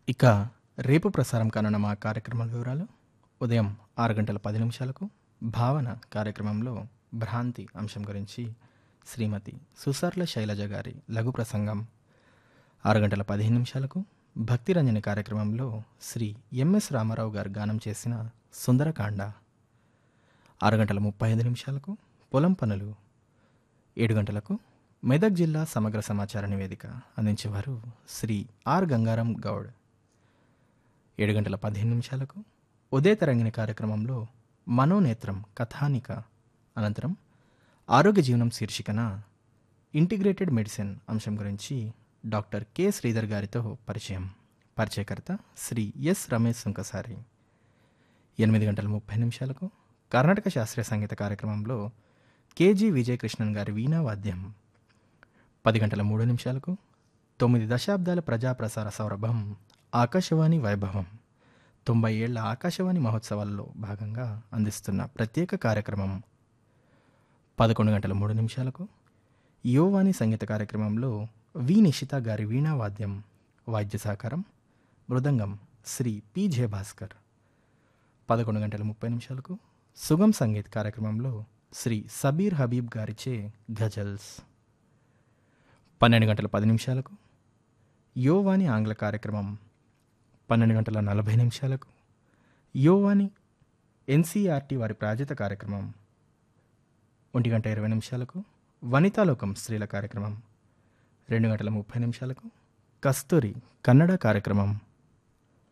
ఇక రేపు ప్రసారం కానున్న మా కార్యక్రమాల వివరాలు ఉదయం ఆరు గంటల పది నిమిషాలకు భావన కార్యక్రమంలో భ్రాంతి అంశం గురించి శ్రీమతి సుసర్ల శైలజ గారి లఘు ప్రసంగం ఆరు గంటల పదిహేను నిమిషాలకు భక్తిరంజని కార్యక్రమంలో శ్రీ ఎంఎస్ రామారావు గారు గానం చేసిన సుందరకాండ ఆరు గంటల ముప్పై ఐదు నిమిషాలకు పొలం పనులు ఏడు గంటలకు మెదక్ జిల్లా సమగ్ర సమాచార నివేదిక అందించేవారు శ్రీ ఆర్ గంగారం గౌడ్ ఏడు గంటల పదిహేను నిమిషాలకు ఉదయ తరంగిణి కార్యక్రమంలో మనోనేత్రం కథానిక అనంతరం ఆరోగ్య జీవనం శీర్షికన ఇంటిగ్రేటెడ్ మెడిసిన్ అంశం గురించి డాక్టర్ కె శ్రీధర్ గారితో పరిచయం పరిచయకర్త శ్రీ ఎస్ రమేష్ సుంకసారి ఎనిమిది గంటల ముప్పై నిమిషాలకు కర్ణాటక శాస్త్రీయ సంగీత కార్యక్రమంలో కేజీ విజయకృష్ణన్ గారి వీణా వాద్యం పది గంటల మూడు నిమిషాలకు తొమ్మిది దశాబ్దాల ప్రజా ప్రసార సౌరభం ఆకాశవాణి వైభవం తొంభై ఏళ్ల ఆకాశవాణి మహోత్సవాల్లో భాగంగా అందిస్తున్న ప్రత్యేక కార్యక్రమం పదకొండు గంటల మూడు నిమిషాలకు యోవాణి సంగీత కార్యక్రమంలో వి నిషిత గారి వీణా వాద్యం వాద్య సహకారం మృదంగం శ్రీ పి జే భాస్కర్ పదకొండు గంటల ముప్పై నిమిషాలకు సుగం సంగీత్ కార్యక్రమంలో శ్రీ సబీర్ హబీబ్ గారిచే గజల్స్ పన్నెండు గంటల పది నిమిషాలకు యోవాని ఆంగ్ల కార్యక్రమం పన్నెండు గంటల నలభై నిమిషాలకు యోవాని ఎన్సీఆర్టీ వారి ప్రాజెక్త కార్యక్రమం ఒంటి గంట ఇరవై నిమిషాలకు వనితాలోకం స్త్రీల కార్యక్రమం రెండు గంటల ముప్పై నిమిషాలకు కస్తూరి కన్నడ కార్యక్రమం